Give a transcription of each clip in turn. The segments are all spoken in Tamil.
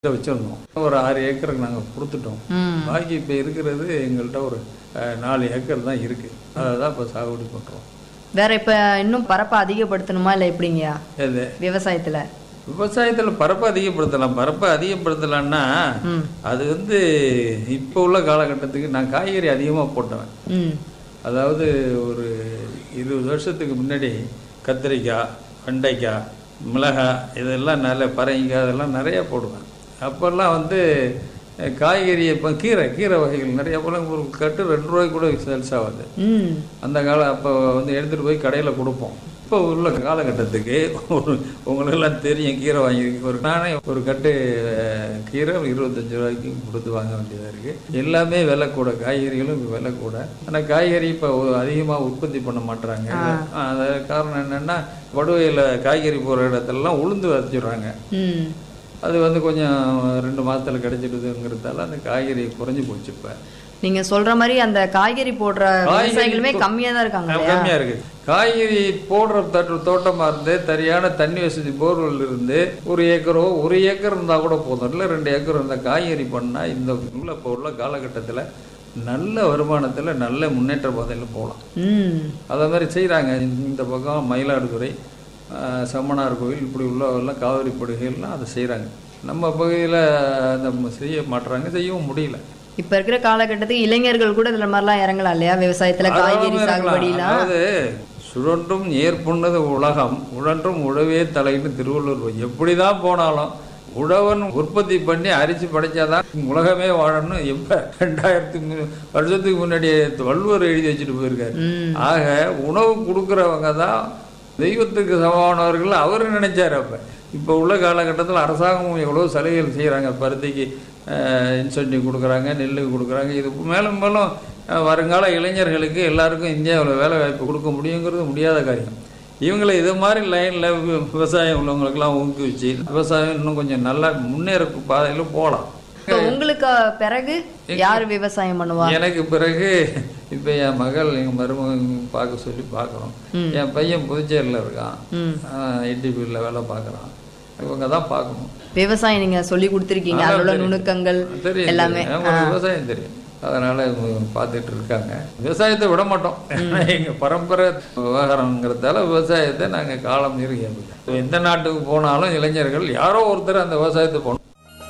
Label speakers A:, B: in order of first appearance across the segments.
A: இதை வச்சிருந்தோம் ஒரு ஆறு ஏக்கருக்கு நாங்கள் கொடுத்துட்டோம்
B: ம்
A: பாக்கி இப்போ இருக்கிறது எங்கள்கிட்ட ஒரு அஹ், நாலு ஏக்கர் தான் இருக்குது அதை தான் இப்போ சாகுபடி பண்ணுறோம்
B: வேற இப்ப இன்னும் பரப்பை அதிகப்படுத்தணுமா இல்ல எப்படிங்கய்யா
A: எது
B: விவசாயத்துல
A: விவசாயத்தில் பரப்பை அதிகப்படுத்தலாம் பரப்பை அதிகப்படுத்தலாம்னா
B: ம்
A: அது வந்து இப்போ உள்ள காலகட்டத்துக்கு நான் காய்கறி அதிகமாக போட்டவன்
B: ம்
A: அதாவது ஒரு இருபது வருஷத்துக்கு முன்னாடி கத்திரிக்காய் வெண்டைக்காய் மிளகாய் இதெல்லாம் நல்ல பரங்கிக்காய் இதெல்லாம் நிறைய போடுவேன் அப்போல்லாம் வந்து அஹ், காய்கறி இப்போ கீரை கீரை வகைகள் நிறைய அப்போல்லாம் ஒரு கட்டு ரெண்டு ரூபாய்க்கு கூட சேல்ஸ் ஆகுது
B: ம்
A: அந்த காலம் அப்போ வந்து எடுத்துகிட்டு போய் கடையில் கொடுப்போம் இப்போ உள்ள காலகட்டத்துக்கு ஒரு உங்களுக்கெல்லாம் தெரியும் கீரை வாங்கி ஒரு நானே ஒரு கட்டு அஹ், கீரை இருபத்தஞ்சு ரூபாய்க்கு கொடுத்து வாங்க வேண்டியதாக இருக்குது எல்லாமே விலை கூட காய்கறிகளும் விலை கூட ஆனால் காய்கறி இப்போ அதிகமாக உற்பத்தி பண்ண மாட்டுறாங்க அது காரணம் என்னென்னா வடுவையில் காய்கறி போகிற இடத்துலலாம் உளுந்து வச்சுடுறாங்க
B: ம்
A: அது வந்து கொஞ்சம் ரெண்டு மாதத்தில் கிடைச்சிடுதுங்கிறதால அந்த காய்கறி குறைஞ்சி போச்சு இப்போ
B: நீங்க சொல்ற மாதிரி அந்த காய்கறி போடுற விவசாயிகளுமே கம்மியா தான் இருக்காங்க இல்லையா
A: கம்மியா இருக்கு காய்கறி போடுற தட்டு தோட்டமா இருந்து சரியான தண்ணி வசதி போர்வெல் இருந்து ஒரு ஏக்கரோ ஒரு ஏக்கர் இருந்தா கூட போதும் இல்லை ரெண்டு ஏக்கர் இருந்தா காய்கறி பண்ணா இந்த உள்ள இப்போ உள்ள காலகட்டத்தில் நல்ல வருமானத்தில் நல்ல முன்னேற்ற பாதையில் போகலாம்
B: ம்
A: அதே மாதிரி செய்கிறாங்க இந்த பக்கம் மயிலாடுதுறை ஆஹ், செம்மனார் கோயில் இப்படி உள்ளவெல்லாம் காவிரி படுகைகள்லாம் அதை செய்கிறாங்க நம்ம பகுதியில் அந்த செய்ய மாட்டுறாங்க செய்யவும் முடியல
B: இப்ப இருக்கிற காலகட்டத்துக்கு இளைஞர்கள் கூட இதுல மாதிரிலாம் இறங்கலாம் இல்லையா விவசாயத்துல காய்கறி
A: அதாவது
B: சாகுபடிலாம்
A: அதாவது சுழன்றும் ஏற்புண்ணது உலகம் உழன்றும் உழவே தலைன்னு திருவள்ளுவர் எப்படிதான் போனாலும் உழவன் உற்பத்தி பண்ணி அரிசி படைச்சாதான் உலகமே வாழணும் எப்ப ரெண்டாயிரத்தி மு- வருஷத்துக்கு முன்னாடி வள்ளுவர் எழுதி வச்சுட்டு போயிருக்காரு
B: ம்
A: ஆக உணவு கொடுக்குறவங்க தான் தெய்வத்துக்கு சமமானவர்கள் அவர் நினைச்சார் அப்ப இப்போ உள்ள காலகட்டத்தில் அரசாங்கமும் எவ்வளோ சலுகைகள் செய்கிறாங்க பருத்திக்கு இன்சென்டிவ் கொடுக்குறாங்க நெல்லுக்கு கொடுக்குறாங்க இது மேலும் மேலும் அஹ், வருங்கால இளைஞர்களுக்கு எல்லாருக்கும் இந்தியாவில் வேலை வாய்ப்பு கொடுக்க முடியுங்கிறது முடியாத காரியம் இவங்களை இது மாதிரி லைனில் விவசாயம் உள்ளவங்களுக்கெல்லாம் ஊக்குவிச்சு விவசாயம் இன்னும் கொஞ்சம் நல்லா முன்னேற பாதையில் போகலாம்
B: இப்ப உங்களுக்கு பிறகு யார் விவசாயம் பண்ணுவா
A: எனக்கு பிறகு இப்போ என் மகள் எங்கள் மருமகன் பார்க்க சொல்லி பார்க்குறோம் என் பையன் புதுச்சேரியில் இருக்கான்
B: ம்
A: ஐடிபியில் வேலை பார்க்குறான் இவங்க தான் பார்க்கணும்
B: விவசாயம் நீங்க சொல்லி கொடுத்துருக்கீங்க
A: நல்லா
B: அதோட
A: தெரியும்.
B: நுணுக்கங்கள்
A: தெரியும்
B: எல்லாமே
A: தெரியும். ஆமா, விவசாயம் தெரியும் அதனால இவங்க பார்த்துட்டு இருக்காங்க விவசாயத்தை விட மாட்டோம் எங்க பரம்பரை விவகாரங்கிறதால விவசாயத்தை நாங்க காலம் இருக்கேன் எந்த நாட்டுக்கு போனாலும் இளைஞர்கள் யாரோ ஒருத்தர் அந்த விவசாயத்தை போகணும்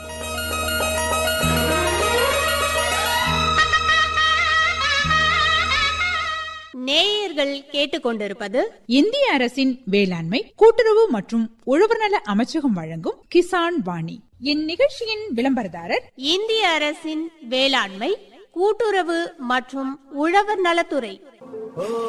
C: நேயர்கள் கேட்டுக்கொண்டிருப்பது
D: இந்திய அரசின் வேளாண்மை கூட்டுறவு மற்றும் உழவர் நல அமைச்சகம் வழங்கும் கிசான் வாணி இந்நிகழ்ச்சியின் விளம்பரதாரர்
C: இந்திய அரசின் வேளாண்மை கூட்டுறவு மற்றும் உழவர் நலத்துறை